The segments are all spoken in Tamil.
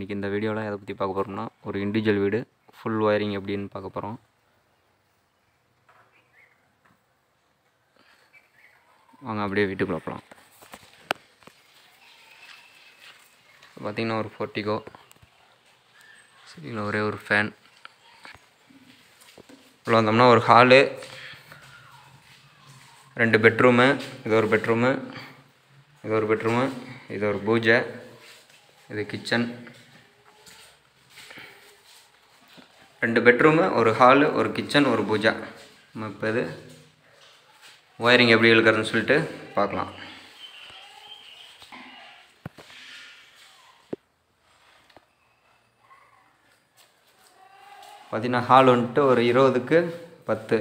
இன்றைக்கி இந்த வீடியோவில் எதை பற்றி பார்க்க போகிறோம்னா ஒரு இண்டிவிஜுவல் வீடு ஃபுல் ஒயரிங் எப்படின்னு பார்க்க போகிறோம் வாங்க அப்படியே வீட்டுக்குள்ளே போகலாம் பார்த்திங்கன்னா ஒரு ஃபோர்ட்டிகோ சரிங்களா ஒரே ஒரு ஃபேன் உள்ள வந்தோம்னா ஒரு ஹாலு ரெண்டு பெட்ரூமு இது ஒரு பெட்ரூமு இது ஒரு பெட்ரூமு இது ஒரு பூஜை இது கிச்சன் ரெண்டு பெட்ரூமு ஒரு ஹாலு ஒரு கிச்சன் ஒரு பூஜா நம்ம இப்போ இது ஒயரிங் எப்படி இழுக்கிறதுன்னு சொல்லிட்டு பார்க்கலாம் பார்த்தீங்கன்னா ஹால் வந்துட்டு ஒரு இருபதுக்கு பத்து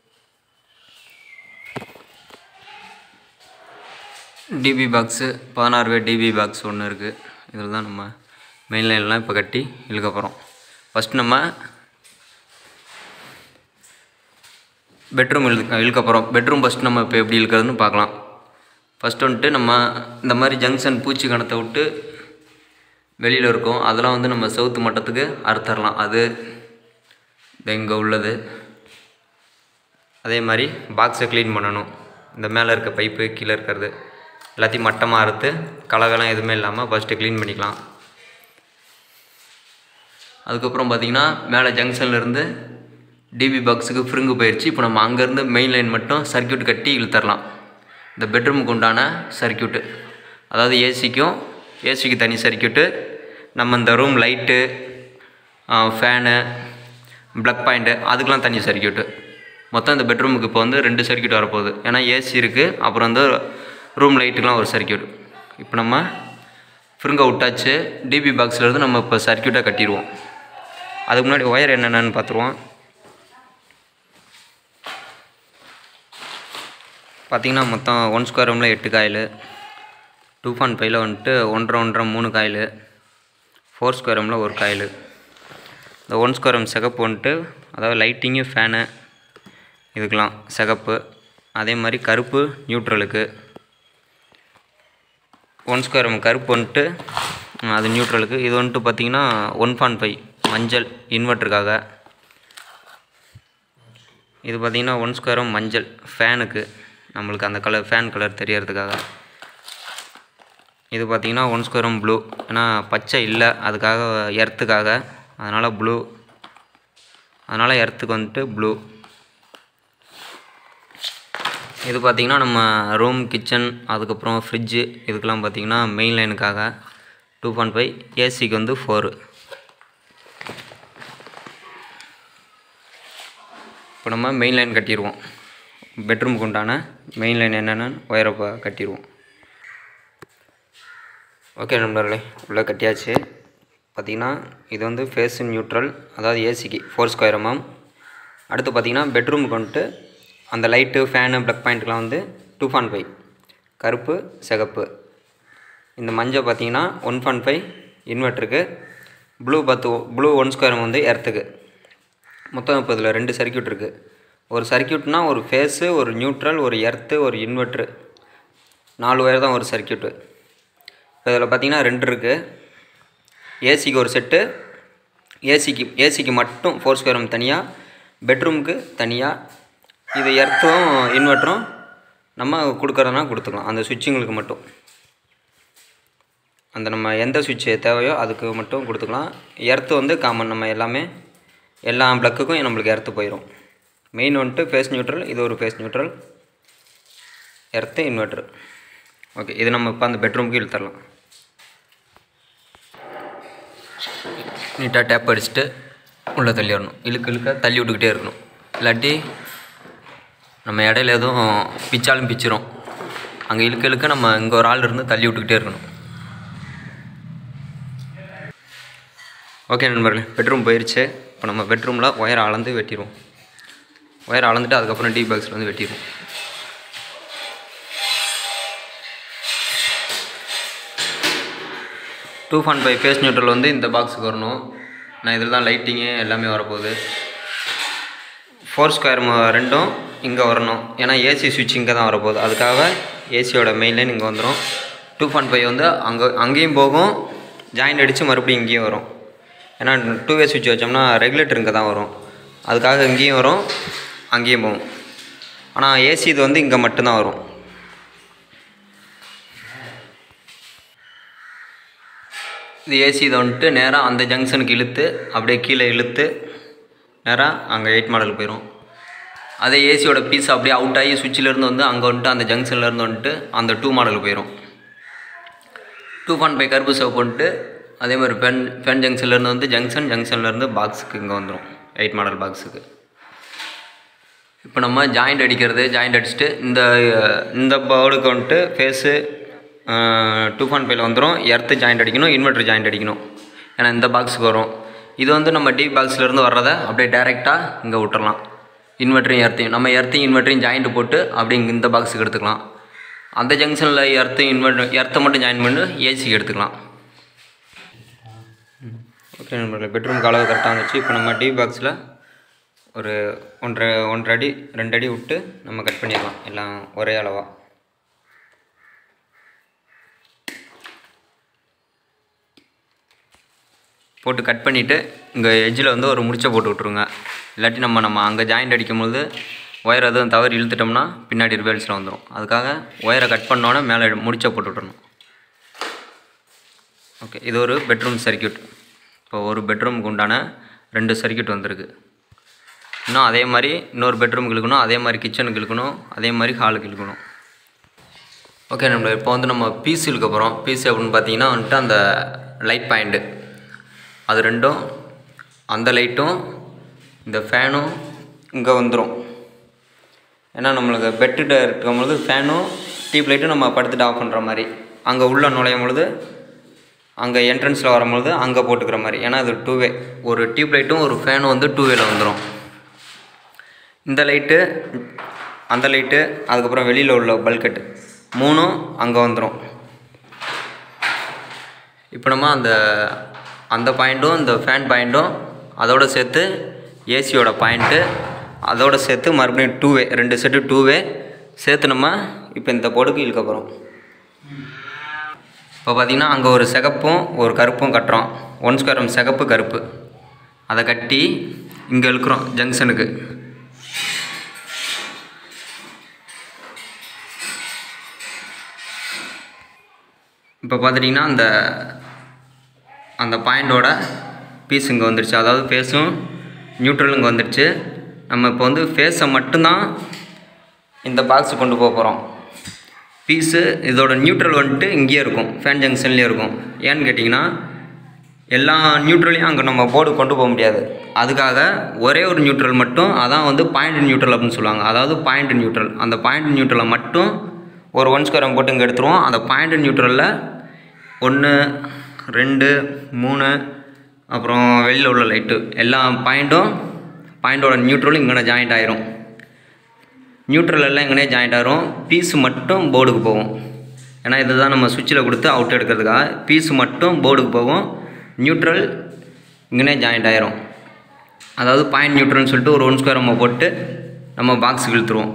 டிபி பாக்ஸு பதினாறு வே டிபி பாக்ஸ் ஒன்று இருக்குது இதில் தான் நம்ம மெயின் லைன்லாம் இப்போ கட்டி இழுக்க போகிறோம் ஃபஸ்ட் நம்ம பெட்ரூம் இழுக்க இழுக்க போகிறோம் பெட்ரூம் ஃபஸ்ட் நம்ம இப்போ எப்படி இழுக்கிறதுன்னு பார்க்கலாம் ஃபஸ்ட் வந்துட்டு நம்ம இந்த மாதிரி ஜங்ஷன் பூச்சி கணத்தை விட்டு வெளியில் இருக்கும் அதெல்லாம் வந்து நம்ம செவுத்து மட்டத்துக்கு அறுத்தரலாம் அது இங்கே உள்ளது அதே மாதிரி பாக்ஸை க்ளீன் பண்ணணும் இந்த மேலே இருக்க பைப்பு கீழே இருக்கிறது எல்லாத்தையும் மட்டமாக அறுத்து கலகலாம் எதுவுமே இல்லாமல் ஃபஸ்ட்டு க்ளீன் பண்ணிக்கலாம் அதுக்கப்புறம் பார்த்திங்கன்னா மேலே ஜங்ஷன்லேருந்து டிபி பாக்ஸுக்கு ஃப்ரிங்கு போயிடுச்சு இப்போ நம்ம அங்கேருந்து மெயின் லைன் மட்டும் சர்க்கியூட் கட்டி இழுத்தரலாம் இந்த பெட்ரூமுக்கு உண்டான சர்க்கியூட்டு அதாவது ஏசிக்கும் ஏசிக்கு தனி சர்க்கியூட்டு நம்ம இந்த room light fan plug point அதுக்கெலாம் தனி சர்க்கியூட்டு மொத்தம் இந்த பெட்ரூமுக்கு இப்போ வந்து ரெண்டு சர்க்கியூட் வரப்போகுது ஏன்னா ஏசி இருக்குது அப்புறம் வந்து ரூம் லைட்டுக்கெலாம் ஒரு சர்க்கியூட் இப்போ நம்ம ஃப்ரிங்கை விட்டாச்சு டிபி பாக்ஸ்லேருந்து நம்ம இப்போ சர்க்கியூட்டாக கட்டிடுவோம் அதுக்கு முன்னாடி ஒயர் என்னென்னு பார்த்துருவோம் பார்த்திங்கன்னா மொத்தம் ஒன் ஸ்கொயர் ரூமில் எட்டு காயில் டூ பாயிண்ட் ஃபைவ்ல வந்துட்டு ஒன்றரை ஒன்றரை மூணு காயில் ஃபோர் ஸ்கொயர் ரூமில் ஒரு காயில் இந்த ஒன் ஸ்கொயர் ரூம் சிகப்பு வந்துட்டு அதாவது லைட்டிங்கு ஃபேனு இதுக்கெலாம் சிகப்பு அதே மாதிரி கருப்பு நியூட்ரலுக்கு ஒன் ஸ்கொயர் ரூம் கருப்பு வந்துட்டு அது நியூட்ரலுக்கு இது வந்துட்டு பார்த்திங்கன்னா ஒன் பாயிண்ட் ஃபைவ் மஞ்சள் இன்வெர்ட்டருக்காக இது பார்த்திங்கன்னா ஒன் ஸ்கொயர் ரூம் மஞ்சள் ஃபேனுக்கு நம்மளுக்கு அந்த கலர் ஃபேன் கலர் தெரியறதுக்காக இது பார்த்திங்கன்னா ஒன் ஸ்கொயர் ரூம் ப்ளூ ஏன்னா பச்சை இல்லை அதுக்காக எர்த்துக்காக அதனால் ப்ளூ அதனால் எர்த்துக்கு வந்துட்டு ப்ளூ இது பார்த்திங்கன்னா நம்ம ரூம் கிச்சன் அதுக்கப்புறம் ஃப்ரிட்ஜு இதுக்கெலாம் பார்த்திங்கன்னா மெயின் லைனுக்காக டூ பாயிண்ட் ஃபைவ் ஏசிக்கு வந்து ஃபோரு இப்போ நம்ம மெயின் லைன் கட்டிடுவோம் பெட்ரூமுக்கு உண்டான மெயின் லைன் என்னென்னு ஒயரை கட்டிடுவோம் ஓகே நண்பர்களே உள்ளே கட்டியாச்சு பார்த்திங்கன்னா இது வந்து ஃபேஸு நியூட்ரல் அதாவது ஏசிக்கு ஃபோர் ஸ்கொயர் எம்எம் அடுத்து பார்த்திங்கன்னா பெட்ரூமுக்கு வந்துட்டு அந்த லைட்டு ஃபேனு ப்ளக் பாயிண்ட்டுக்கெலாம் வந்து டூ பாயிண்ட் ஃபைவ் கருப்பு சிகப்பு இந்த மஞ்சள் பார்த்திங்கன்னா ஒன் பாயிண்ட் ஃபைவ் இன்வெர்ட்டருக்கு ப்ளூ பத்து ப்ளூ ஒன் ஸ்கொயர் வந்து எர்த்துக்கு மொத்தம் இப்போ இதில் ரெண்டு சர்க்கியூட் இருக்குது ஒரு சர்க்கியூட்னால் ஒரு ஃபேஸு ஒரு நியூட்ரல் ஒரு எர்த்து ஒரு இன்வெர்ட்ரு நாலு ஒயர் தான் ஒரு சர்க்கியூட்டு இப்போ இதில் பார்த்திங்கன்னா ரெண்டு இருக்குது ஏசிக்கு ஒரு செட்டு ஏசிக்கு ஏசிக்கு மட்டும் ஃபோர் ஸ்கொயர் எம் தனியாக பெட்ரூமுக்கு தனியாக இது எர்த்தும் இன்வெர்ட்டரும் நம்ம கொடுக்குறதுனா கொடுத்துக்கலாம் அந்த சுவிட்சுங்களுக்கு மட்டும் அந்த நம்ம எந்த சுவிட்சு தேவையோ அதுக்கு மட்டும் கொடுத்துக்கலாம் எர்த்து வந்து காமன் நம்ம எல்லாமே எல்லா ப்ளக்குக்கும் நம்மளுக்கு எர்த்து போயிடும் மெயின் வந்துட்டு ஃபேஸ் நியூட்ரல் இது ஒரு phase neutral earth inverter okay இது நம்ம இப்போ அந்த பெட்ரூமுக்கு இழுத்தரலாம் நீட்டாக டேப் அடிச்சுட்டு உள்ளே தள்ளி வரணும் இழுக்க இழுக்க தள்ளி விட்டுக்கிட்டே இருக்கணும் இல்லாட்டி நம்ம இடையில எதுவும் பிச்சாலும் பிச்சிரும் அங்கே இழுக்க இழுக்க நம்ம இங்கே ஒரு ஆள் இருந்து தள்ளி விட்டுக்கிட்டே இருக்கணும் ஓகே நண்பர்களே பெட்ரூம் போயிடுச்சு இப்போ நம்ம பெட்ரூமில் ஒயர் அளந்து வெட்டிடுவோம் ஒயர் அளந்துட்டு அதுக்கப்புறம் டி பாக்ஸில் வந்து வெட்டிடுவோம் two point five phase neutral வந்து இந்த பாக்ஸுக்கு வரணும் நான் இதில் தான் லைட்டிங்கு எல்லாமே வரப்போகுது ஃபோர் ஸ்கொயர் ரெண்டும் இங்கே வரணும் ஏன்னா ஏசி சுவிட்ச் இங்கே தான் வரப்போகுது அதுக்காக ஏசியோட மெயின் லைன் இங்கே வந்துடும் டூ பாயிண்ட் ஃபைவ் வந்து அங்கே அங்கேயும் போகும் ஜாயிண்ட் அடித்து மறுபடியும் இங்கேயும் வரும் ஏன்னா டூ வே சுவிட்ச் வச்சோம்னா ரெகுலேட்டர் இங்கே தான் வரும் அதுக்காக இங்கேயும் வரும் அங்கேயும் போகும் ஆனால் ஏசி இது வந்து இங்கே மட்டும்தான் வரும் இது ஏசி இதை வந்துட்டு நேராக அந்த ஜங்ஷனுக்கு இழுத்து அப்படியே கீழே இழுத்து நேராக அங்கே எயிட் மாடல் போயிடும் அதே ஏசியோட பீஸ் அப்படியே அவுட் ஆகி சுவிட்சிலேருந்து வந்து அங்கே வந்துட்டு அந்த ஜங்ஷன்லேருந்து வந்துட்டு அந்த டூ மாடல் போயிடும் டூ பாயிண்ட் ஃபைவ் கருப்பு சேவ் பண்ணிட்டு அதே மாதிரி பென் பென் ஜங்ஷன்லேருந்து வந்து ஜங்ஷன் ஜங்ஷன்லேருந்து பாக்ஸுக்கு இங்கே வந்துடும் எயிட் மாடல் பாக்ஸுக்கு இப்போ நம்ம ஜாயிண்ட் அடிக்கிறது ஜாயிண்ட் அடிச்சுட்டு இந்த இந்த போர்டுக்கு வந்துட்டு ஃபேஸு டூ பாயிண்ட் ஃபைவ்ல வந்துடும் எர்த்து ஜாயிண்ட் அடிக்கணும் இன்வெர்டர் ஜாயிண்ட் அடிக்கணும் ஏன்னா இந்த பாக்ஸுக்கு வரும் இது வந்து நம்ம டி பாக்ஸ்லேருந்து வர்றதை அப்படியே டேரெக்டாக இங்கே விட்டுறலாம் இன்வெர்ட்டரையும் எர்த்தையும் நம்ம எர்த்தையும் இன்வெர்ட்டரையும் ஜாயிண்ட் போட்டு அப்படியே இங்க இந்த பாக்ஸுக்கு எடுத்துக்கலாம் அந்த ஜங்ஷனில் எர்த்து இன்வெர்டர் எர்த்தை மட்டும் ஜாயின் பண்ணி ஏசிக்கு எடுத்துக்கலாம் ஓகே நம்மளோட பெட்ரூம் அளவு கரெக்டாக வந்துச்சு இப்போ நம்ம டி பாக்ஸில் ஒரு ஒன்றரை ஒன்றரை அடி ரெண்டு அடி விட்டு நம்ம கட் பண்ணிடலாம் எல்லாம் ஒரே அளவாக போட்டு கட் பண்ணிவிட்டு இங்கே எட்ஜில் வந்து ஒரு முடிச்சை போட்டு விட்ருங்க இல்லாட்டி நம்ம நம்ம அங்கே ஜாயிண்ட் அடிக்கும்போது ஒயர் எதுவும் தவறு இழுத்துட்டோம்னா பின்னாடி ரிவர்ஸில் வந்துடும் அதுக்காக ஒயரை கட் பண்ணோன்னே மேலே முடிச்சை போட்டு விட்றணும் ஓகே இது ஒரு பெட்ரூம் சர்க்கியூட் இப்போ ஒரு பெட்ரூமுக்கு உண்டான ரெண்டு சர்க்கியூட் வந்திருக்கு இன்னும் அதே மாதிரி இன்னொரு பெட்ரூமுக்கு இழுக்கணும் அதே மாதிரி கிச்சனுக்கு இழுக்கணும் அதே மாதிரி ஹாலுக்கு இழுக்கணும் ஓகே நம்ம இப்போ வந்து நம்ம பீஸ் இழுக்க போகிறோம் பீஸ் அப்படின்னு பார்த்தீங்கன்னா வந்துட்டு அந்த லைட் பாயிண்ட்டு அது ரெண்டும் அந்த லைட்டும் இந்த ஃபேனும் இங்கே வந்துடும் ஏன்னா நம்மளுக்கு பெட்டுகிட்ட இருக்கும்பொழுது ஃபேனும் டியூப் லைட்டும் நம்ம படுத்துட்டு ஆஃப் பண்ணுற மாதிரி அங்கே உள்ளே நுழையும் பொழுது அங்கே என்ட்ரன்ஸில் வரும்பொழுது அங்கே போட்டுக்கிற மாதிரி ஏன்னா இது டூ வே ஒரு டியூப் லைட்டும் ஒரு ஃபேனும் வந்து டூ வேல வந்துடும் இந்த லைட்டு அந்த லைட்டு அதுக்கப்புறம் வெளியில் உள்ள பல்கட்டு மூணும் அங்கே வந்துடும் இப்போ நம்ம அந்த அந்த பாயிண்ட்டும் இந்த ஃபேன் பாயிண்ட்டும் அதோடு சேர்த்து ஏசியோட பாயிண்ட்டு அதோடு சேர்த்து மறுபடியும் டூ வே ரெண்டு செட்டு டூ வே சேர்த்து நம்ம இப்போ இந்த போர்டுக்கு இழுக்க போகிறோம் இப்போ பார்த்தீங்கன்னா அங்கே ஒரு சிகப்பும் ஒரு கருப்பும் கட்டுறோம் ஒன் ஸ்கொயர் சிகப்பு கருப்பு அதை கட்டி இங்கே இழுக்கிறோம் ஜங்ஷனுக்கு இப்போ பார்த்துட்டிங்கன்னா அந்த அந்த பாயிண்டோட பீஸ் இங்கே வந்துடுச்சு அதாவது ஃபேஸும் நியூட்ரலும் இங்கே வந்துடுச்சு நம்ம இப்போ வந்து ஃபேஸை மட்டும்தான் இந்த பாக்ஸு கொண்டு போக போகிறோம் பீஸு இதோட நியூட்ரல் வந்துட்டு இங்கேயே இருக்கும் ஃபேன் ஜங்ஷன்லேயே இருக்கும் ஏன்னு கேட்டிங்கன்னா எல்லா நியூட்ரலையும் அங்கே நம்ம போர்டு கொண்டு போக முடியாது அதுக்காக ஒரே ஒரு நியூட்ரல் மட்டும் அதான் வந்து பாயிண்ட் நியூட்ரல் அப்படின்னு சொல்லுவாங்க அதாவது பாயிண்ட் நியூட்ரல் அந்த பாயிண்ட் நியூட்ரலை மட்டும் ஒரு ஒன் ஸ்கொயர் போட்டு இங்கே எடுத்துருவோம் அந்த பாயிண்ட் நியூட்ரலில் ஒன்று ரெண்டு மூணு அப்புறம் வெளியில் உள்ள லைட்டு எல்லா பாயிண்ட்டும் பாயிண்டோட நியூட்ரலும் இங்கே ஜாயிண்ட் ஆயிரும் நியூட்ரல் எல்லாம் இங்கனே ஜாயிண்ட் ஆயிரும் பீஸ் மட்டும் போர்டுக்கு போகும் ஏன்னா இதுதான் நம்ம சுவிட்சில் கொடுத்து அவுட் எடுக்கிறதுக்காக பீஸ் மட்டும் போர்டுக்கு போகும் நியூட்ரல் இங்கனே ஜாயிண்ட் ஆயிரும் அதாவது பாயிண்ட் நியூட்ரல்னு சொல்லிட்டு ஒரு ஒன் ஸ்கொயர் நம்ம போட்டு நம்ம பாக்ஸுக்கு இழுத்துருவோம்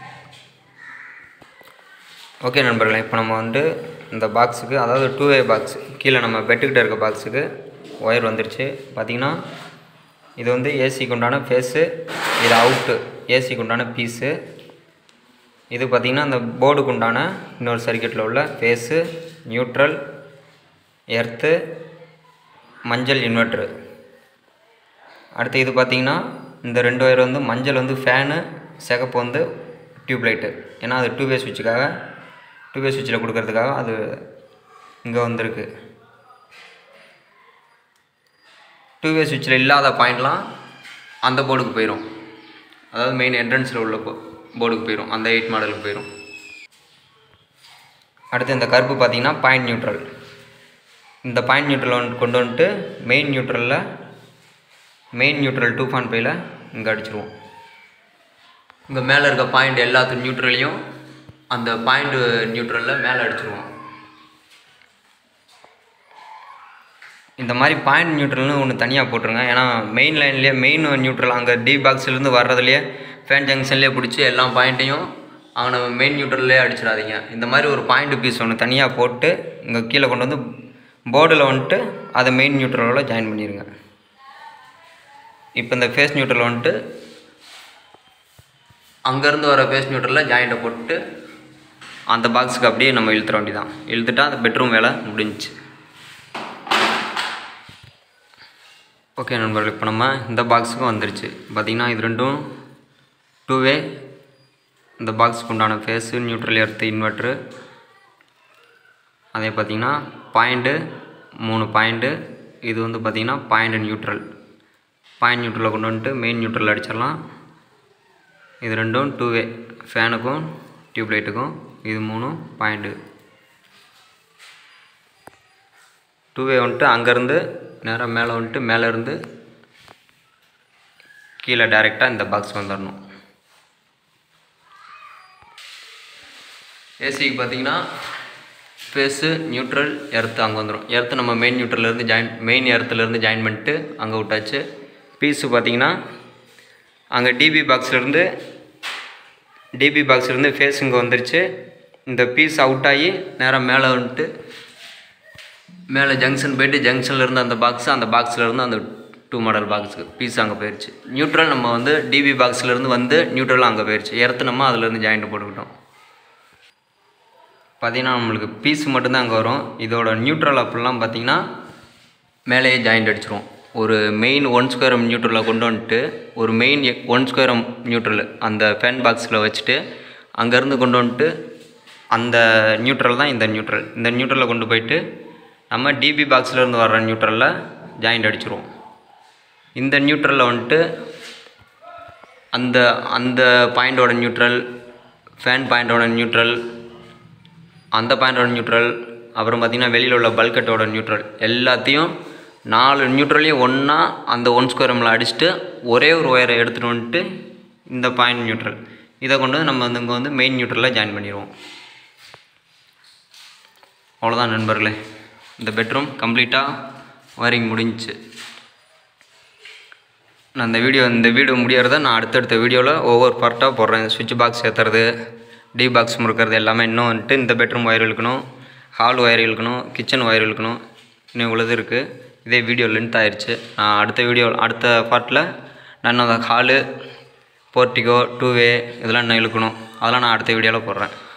ஓகே நண்பர்களே இப்போ நம்ம வந்து இந்த பாக்ஸுக்கு அதாவது டூ வே பாக்ஸ் கீழே நம்ம பெட்டுக்கிட்ட இருக்க பாக்ஸுக்கு ஒயர் வந்துருச்சு பார்த்திங்கன்னா இது வந்து ஏசிக்கு உண்டான ஃபேஸு இது அவுட்டு ஏசிக்கு உண்டான பீஸு இது பார்த்திங்கன்னா அந்த போர்டுக்கு உண்டான இன்னொரு சர்க்கியூட்டில் உள்ள ஃபேஸு நியூட்ரல் எர்த்து மஞ்சள் இன்வெர்ட்ரு அடுத்து இது பார்த்திங்கன்னா இந்த ரெண்டு ஒயர் வந்து மஞ்சள் வந்து ஃபேனு சிகப்பு வந்து டியூப் லைட்டு ஏன்னா அது டூ வே சுவிட்சுக்காக டூ வே சுவிட்சில் கொடுக்கறதுக்காக அது இங்கே வந்திருக்கு டூ வே சுவிட்சில் இல்லாத பாயிண்ட்லாம் அந்த போர்டுக்கு போயிடும் அதாவது மெயின் என்ட்ரன்ஸில் உள்ள போ போர்டுக்கு போயிடும் அந்த எயிட் மாடலுக்கு போயிடும் அடுத்து இந்த கருப்பு பார்த்தீங்கன்னா பாயிண்ட் நியூட்ரல் இந்த பாயிண்ட் நியூட்ரல் வந்து கொண்டு வந்துட்டு மெயின் நியூட்ரலில் மெயின் நியூட்ரல் டூ பாயிண்ட் ஃபைவ்ல இங்கே அடிச்சிருவோம் இங்கே மேலே இருக்க பாயிண்ட் எல்லாத்து நியூட்ரலையும் அந்த பாயிண்ட் நியூட்ரலில் மேலே அடிச்சிருவோம் இந்த மாதிரி பாயிண்ட் நியூட்ரல்னு ஒன்று தனியாக போட்டுருங்க ஏன்னா மெயின் லைன்லேயே மெயின் நியூட்ரல் அங்கே டி பாக்ஸ்லேருந்து வர்றதுலேயே ஃபேன் ஜங்ஷன்லேயே பிடிச்சி எல்லா பாயிண்ட்டையும் அவங்க மெயின் நியூட்ரல்லே அடிச்சிடாதீங்க இந்த மாதிரி ஒரு பாயிண்ட் பீஸ் ஒன்று தனியாக போட்டு இங்கே கீழே கொண்டு வந்து போர்டில் வந்துட்டு அதை மெயின் நியூட்ரலோட ஜாயின் பண்ணிடுங்க இப்போ இந்த ஃபேஸ் நியூட்ரல் வந்துட்டு அங்கேருந்து வர ஃபேஸ் நியூட்ரலில் ஜாயிண்ட்டை போட்டு அந்த பாக்ஸுக்கு அப்படியே நம்ம இழுத்துற வேண்டியதான் இழுத்துட்டா அந்த பெட்ரூம் வேலை முடிஞ்சுச்சு ஓகே நண்பர்கள் இப்போ நம்ம இந்த பாக்ஸுக்கும் வந்துருச்சு பார்த்திங்கன்னா இது ரெண்டும் டூ வே இந்த பாக்ஸுக்கு உண்டான ஃபேஸு நியூட்ரல் எர்த்து இன்வெர்ட்ரு அதே பார்த்திங்கன்னா பாயிண்ட்டு மூணு பாயிண்ட்டு இது வந்து பார்த்திங்கன்னா பாயிண்ட் நியூட்ரல் பாயிண்ட் நியூட்ரலில் கொண்டு வந்துட்டு மெயின் நியூட்ரல் அடிச்சிடலாம் இது ரெண்டும் டூ வே ஃபேனுக்கும் டியூப் லைட்டுக்கும் இது மூணும் பாயிண்ட்டு டூ வே வந்துட்டு அங்கேருந்து நேராக மேலே வந்துட்டு மேலேருந்து கீழே டைரெக்டாக இந்த பாக்ஸ் வந்துடணும் ஏசிக்கு பார்த்தீங்கன்னா ஃபேஸு நியூட்ரல் எர்த்து அங்கே வந்துடும் எர்த்து நம்ம மெயின் நியூட்ரல்லேருந்து ஜாயின் மெயின் எர்த்துலேருந்து ஜாயின் பண்ணிட்டு அங்கே விட்டாச்சு பீஸு பார்த்தீங்கன்னா அங்கே டிபி பாக்ஸ்லேருந்து டிபி பாக்ஸ்லேருந்து ஃபேஸ் இங்கே வந்துருச்சு இந்த பீஸ் அவுட் ஆகி நேராக மேலே வந்துட்டு மேலே ஜங்ஷன் போயிட்டு ஜங்ஷன்லேருந்து அந்த பாக்ஸ் அந்த பாக்ஸ்லேருந்து அந்த டூ மாடல் பாக்ஸுக்கு பீஸ் அங்கே போயிடுச்சு நியூட்ரல் நம்ம வந்து டிபி பாக்ஸ்லேருந்து வந்து நியூட்ரல் அங்கே போயிடுச்சு எர்த்து நம்ம அதுலேருந்து ஜாயிண்ட் போட்டுக்கிட்டோம் பார்த்தீங்கன்னா நம்மளுக்கு பீஸ் மட்டும்தான் அங்கே வரும் இதோட நியூட்ரல் அப்படிலாம் பார்த்தீங்கன்னா மேலேயே ஜாயிண்ட் அடிச்சிரும் ஒரு மெயின் ஒன் ஸ்கொயர் நியூட்ரலை கொண்டு வந்துட்டு ஒரு மெயின் ஒன் ஸ்கொயர் நியூட்ரல் அந்த ஃபேன் பாக்ஸில் வச்சுட்டு அங்கேருந்து கொண்டு வந்துட்டு அந்த நியூட்ரல் தான் இந்த நியூட்ரல் இந்த நியூட்ரலை கொண்டு போயிட்டு நம்ம டிபி பாக்ஸ்லேருந்து வர்ற நியூட்ரலில் ஜாயிண்ட் அடிச்சிருவோம் இந்த நியூட்ரலில் வந்துட்டு அந்த அந்த பாயிண்டோட நியூட்ரல் ஃபேன் பாயிண்டோட நியூட்ரல் அந்த பாயிண்டோட நியூட்ரல் அப்புறம் பார்த்திங்கன்னா வெளியில் உள்ள பல்கட்டோட நியூட்ரல் எல்லாத்தையும் நாலு நியூட்ரலையும் ஒன்றா அந்த ஒன் ஸ்கொயர் எம்மில் அடிச்சுட்டு ஒரே ஒரு ஒயரை எடுத்துகிட்டு வந்துட்டு இந்த பாயிண்ட் நியூட்ரல் இதை கொண்டு வந்து நம்ம வந்து இங்கே வந்து மெயின் நியூட்ரலில் ஜாயின் பண்ணிடுவோம் அவ்வளோதான் நண்பர்களே இந்த பெட்ரூம் கம்ப்ளீட்டாக ஒயரிங் முடிஞ்சிச்சு நான் இந்த வீடியோ இந்த வீடியோ முடியறத நான் அடுத்தடுத்த வீடியோவில் ஒவ்வொரு பார்ட்டாக போடுறேன் சுவிட்ச் பாக்ஸ் ஏற்றுறது டி பாக்ஸ் முறுக்கிறது எல்லாமே இன்னும் வந்துட்டு இந்த பெட்ரூம் ஒயர் இழுக்கணும் ஹால் ஒயர் இழுக்கணும் கிச்சன் ஒயர் இழுக்கணும் இன்னும் இவ்வளோது இருக்குது இதே வீடியோ லென்த் ஆயிடுச்சு நான் அடுத்த வீடியோ அடுத்த பார்ட்டில் நான் அந்த ஹாலு போர்ட்டிகோ டூ வே இதெல்லாம் இன்னும் இழுக்கணும் அதெல்லாம் நான் அடுத்த வீடியோவில் போடுறேன்